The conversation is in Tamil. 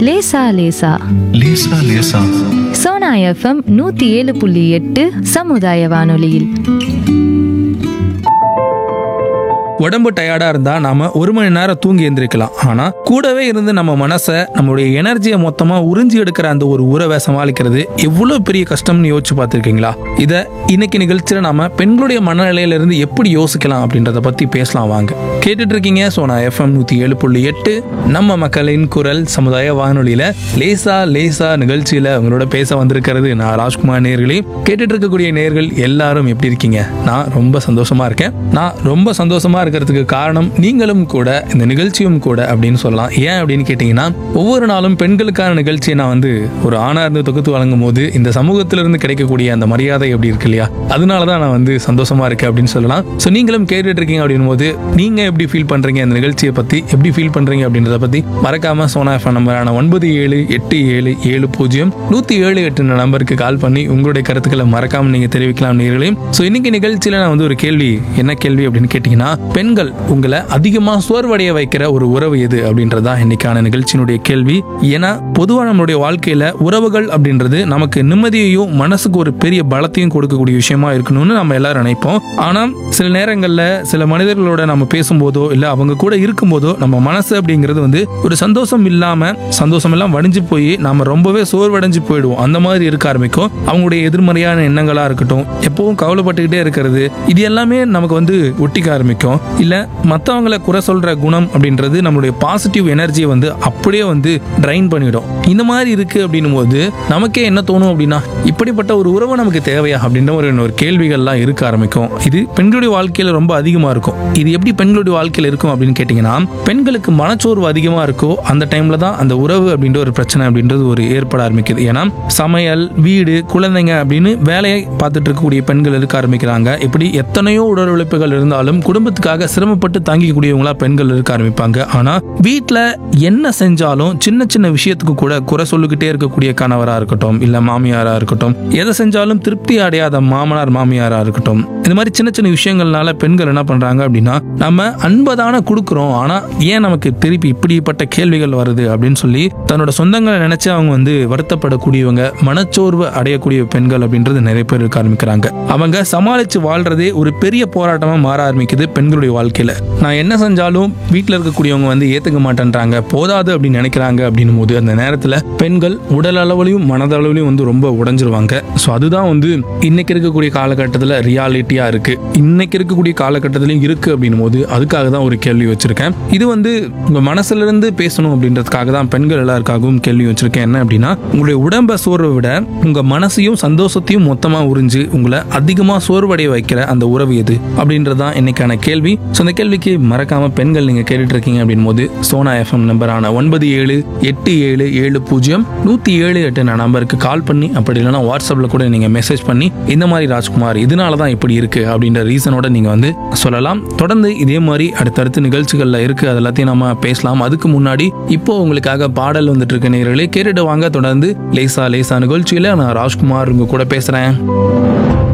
லேசா லேசா லேசா லேசா சோனா எஃப்எம் நூத்தி ஏழு புள்ளி எட்டு சமுதாய வானொலியில் உடம்பு டயர்டா இருந்தா நாம ஒரு மணி நேரம் தூங்கி எந்திரிக்கலாம் ஆனா கூடவே இருந்து நம்ம மனசை நம்மளுடைய எனர்ஜியை மொத்தமா உறிஞ்சி எடுக்கிற அந்த ஒரு உறவை சமாளிக்கிறது எவ்வளவு பெரிய கஷ்டம்னு யோசிச்சு பார்த்திருக்கீங்களா இத இன்னைக்கு நிகழ்ச்சியில நாம பெண்களுடைய மனநிலையில இருந்து எப்படி யோசிக்கலாம் அப்படின்றத பத்தி பேசலாம் வாங்க கேட்டுட்டு இருக்கீங்க சோனா எஃப்எம் நூத்தி ஏழு புள்ளி எட்டு நம்ம மக்களின் குரல் சமுதாய வானொலியில லேசா லேசா நிகழ்ச்சியில உங்களோட பேச வந்திருக்கிறது நான் ராஜ்குமார் நேர்களே கேட்டுட்டு இருக்கக்கூடிய நேர்கள் எல்லாரும் எப்படி இருக்கீங்க நான் ரொம்ப சந்தோஷமா இருக்கேன் நான் ரொம்ப சந்தோஷமா இருக்கிறதுக்கு காரணம் நீங்களும் கூட இந்த நிகழ்ச்சியும் கூட அப்படின்னு சொல்லலாம் ஏன் அப்படின்னு கேட்டீங்கன்னா ஒவ்வொரு நாளும் பெண்களுக்கான நிகழ்ச்சியை நான் வந்து ஒரு ஆணா இருந்து தொகுத்து வழங்கும் போது இந்த சமூகத்திலிருந்து கிடைக்கக்கூடிய அந்த மரியாதை எப்படி இருக்கு இல்லையா அதனால தான் நான் வந்து சந்தோஷமா இருக்கேன் அப்படின்னு சொல்லலாம் ஸோ நீங்களும் கேட்டுட்டு இருக்கீங்க அப்படின் போது நீங்க எப்படி ஃபீல் பண்றீங்க இந்த நிகழ்ச்சியை பத்தி எப்படி ஃபீல் பண்றீங்க அப்படின்றத பத்தி மறக்காம சோனா எஃப்எம் நம்பரான ஒன்பது ஏழு எட்டு ஏழு ஏழு பூஜ்ஜியம் நூத்தி ஏழு எட்டு நம்பருக்கு கால் பண்ணி உங்களுடைய கருத்துக்களை மறக்காம நீங்க தெரிவிக்கலாம் நேர்களையும் ஸோ இன்னைக்கு நிகழ்ச்சியில நான் வந்து ஒரு கேள்வி என்ன கேள்வி அப்படின்னு கேட்டீங்கன்னா பெண்கள் உங்களை அதிகமா சோர்வடைய வைக்கிற ஒரு உறவு எது அப்படின்றதா இன்னைக்கான நிகழ்ச்சியினுடைய கேள்வி ஏன்னா பொதுவா நம்மளுடைய வாழ்க்கையில உறவுகள் அப்படின்றது நமக்கு நிம்மதியையும் மனசுக்கு ஒரு பெரிய பலத்தையும் கொடுக்கக்கூடிய விஷயமா இருக்கணும்னு நம்ம எல்லாரும் நினைப்போம் ஆனா சில நேரங்கள்ல சில மனிதர்களோட நம்ம பேசும்போதோ இல்ல அவங்க கூட இருக்கும்போதோ நம்ம மனசு அப்படிங்கிறது வந்து ஒரு சந்தோஷம் இல்லாம சந்தோஷம் எல்லாம் வடிஞ்சு போய் நாம ரொம்பவே சோர்வடைஞ்சு போயிடுவோம் அந்த மாதிரி இருக்க ஆரம்பிக்கும் அவங்களுடைய எதிர்மறையான எண்ணங்களா இருக்கட்டும் எப்பவும் கவலைப்பட்டுக்கிட்டே இருக்கிறது இது எல்லாமே நமக்கு வந்து ஒட்டிக்க ஆரம்பிக்கும் இல்ல மத்தவங்கள குறை சொல்ற குணம் அப்படின்றது நம்மளுடைய பாசிட்டிவ் எனர்ஜியை வந்து அப்படியே வந்து ட்ரைன் பண்ணிடும் இந்த மாதிரி இருக்கு அப்படின்னும் போது நமக்கே என்ன தோணும் அப்படின்னா இப்படிப்பட்ட ஒரு உறவு நமக்கு தேவையா அப்படின்ற ஒரு ஒரு கேள்விகள்லாம் இருக்க ஆரம்பிக்கும் இது பெண்களுடைய வாழ்க்கையில ரொம்ப அதிகமா இருக்கும் இது எப்படி பெண்களுடைய வாழ்க்கையில இருக்கும் அப்படின்னு கேட்டீங்கன்னா பெண்களுக்கு மனச்சோர்வு அதிகமா இருக்கோ அந்த டைம்ல தான் அந்த உறவு அப்படின்ற ஒரு பிரச்சனை அப்படின்றது ஒரு ஏற்பட ஆரம்பிக்குது ஏன்னா சமையல் வீடு குழந்தைங்க அப்படின்னு வேலையை பார்த்துட்டு இருக்கக்கூடிய பெண்கள் இருக்க ஆரம்பிக்கிறாங்க இப்படி எத்தனையோ உடல் உழைப்புகள் இருந்தாலும் குடும்பத்துக்காக சிரமப்பட்டு தாங்கிக்கூடியவங்களா பெண்கள் இருக்க ஆரம்பிப்பாங்க ஆனா வீட்ல என்ன செஞ்சாலும் சின்ன சின்ன விஷயத்துக்கு கூட குறை சொல்லிக்கிட்டே இருக்கக்கூடிய கணவரா இருக்கட்டும் இல்ல மாமியாரா இருக்கட்டும் எதை செஞ்சாலும் திருப்தி அடையாத மாமனார் மாமியாரா இருக்கட்டும் இந்த மாதிரி சின்ன சின்ன விஷயங்கள்னால பெண்கள் என்ன பண்றாங்க அப்படின்னா நம்ம அன்பதான கொடுக்குறோம் ஆனா ஏன் நமக்கு திருப்பி இப்படிப்பட்ட கேள்விகள் வருது அப்படின்னு சொல்லி தன்னோட சொந்தங்களை நினைச்சு அவங்க வந்து வருத்தப்படக்கூடியவங்க மனச்சோர்வு அடையக்கூடிய பெண்கள் அப்படின்றது நிறைய பேர் இருக்க ஆரம்பிக்கிறாங்க அவங்க சமாளிச்சு வாழ்றதே ஒரு பெரிய போராட்டமா மாற ஆரம்பிக்குது பெண்களுடைய வாழ்க்கையில நான் என்ன செஞ்சாலும் வீட்டில் இருக்கக்கூடியவங்க வந்து ஏத்துக்க மாட்டேன்றாங்க போதாது அப்படின்னு நினைக்கிறாங்க அப்படின்னும் போது அந்த நேரத்துல பெண்கள் உடல் அளவுலையும் மனதளவுலையும் வந்து ரொம்ப உடைஞ்சிருவாங்க ஸோ அதுதான் வந்து இன்னைக்கு இருக்கக்கூடிய காலகட்டத்தில் ரியாலிட்டியா இருக்கு இன்னைக்கு இருக்கக்கூடிய காலகட்டத்திலையும் இருக்கு அப்படின்னும் போது அதுக்காக தான் ஒரு கேள்வி வச்சிருக்கேன் இது வந்து உங்க மனசுல இருந்து பேசணும் அப்படின்றதுக்காக தான் பெண்கள் எல்லாருக்காகவும் கேள்வி வச்சிருக்கேன் என்ன அப்படின்னா உங்களுடைய உடம்ப சோர்வை விட உங்க மனசையும் சந்தோஷத்தையும் மொத்தமா உறிஞ்சு உங்களை அதிகமா சோர்வடைய வைக்கிற அந்த உறவு எது அப்படின்றதான் இன்னைக்கான கேள்வி ஸோ அந்த கேள்விக்கு மறக்காம பெண்கள் நீங்க கேட்டுட்டு இருக்கீங்க அப்படின் போது சோனா எஃப்எம் நம்பரான ஒன்பது ஏழு எட்டு ஏழு ஏழு பூஜ்ஜியம் நூத்தி ஏழு எட்டு நம்பருக்கு கால் பண்ணி அப்படி இல்லைன்னா வாட்ஸ்அப்ல கூட நீங்க மெசேஜ் பண்ணி இந்த மாதிரி ராஜ்குமார் இதனால தான் இப்படி இருக்கு அப்படின்ற ரீசனோட நீங்க வந்து சொல்லலாம் தொடர்ந்து இதே மாதிரி அடுத்தடுத்த நிகழ்ச்சிகள்ல இருக்கு அது எல்லாத்தையும் நம்ம பேசலாம் அதுக்கு முன்னாடி இப்போ உங்களுக்காக பாடல் வந்துட்டு இருக்க நேர்களே கேட்டுட்டு வாங்க தொடர்ந்து லேசா லேசா நிகழ்ச்சியில நான் ராஜ்குமார் உங்க கூட பேசுறேன்